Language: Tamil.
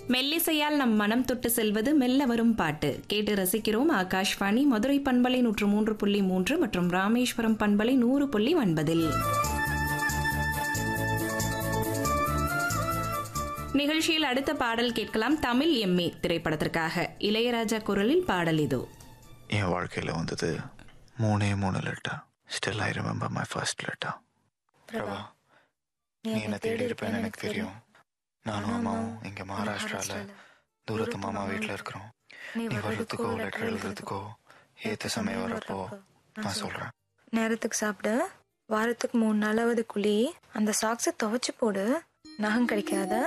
மெல்லிசையால் நம் மனம் தொட்டு செல்வது மெல்ல வரும் பாட்டு கேட்டு ரசிக்கிறோம் ஆகாஷ்வாணி மதுரை பண்பலை நூற்று மூன்று புள்ளி மூன்று மற்றும் ராமேஸ்வரம் பண்பலை நூறு புள்ளி ஒன்பதில் நிகழ்ச்சியில் அடுத்த பாடல் கேட்கலாம் தமிழ் எம்ஏ திரைப்படத்திற்காக இளையராஜா குரலில் பாடல் இதோ என் வாழ்க்கையில் வந்தது மூணே மூணு letter still I remember my first letter Prabha நீ என்ன தேடி இருப்பேன்னு எனக்கு தெரியும் நானும் அம்மாவும் இங்க மகாராஷ்டிரால தூரத்து மாமா வீட்டில் இருக்கிறோம் நீ வர்றதுக்கோ லெட்டர் எழுதுறதுக்கோ ஏத்த சமயம் வரப்போ நான் சொல்றேன் நேரத்துக்கு சாப்பிடு வாரத்துக்கு மூணு நாளாவது குழி அந்த சாக்ஸை துவைச்சு போடு நகம் கிடைக்காத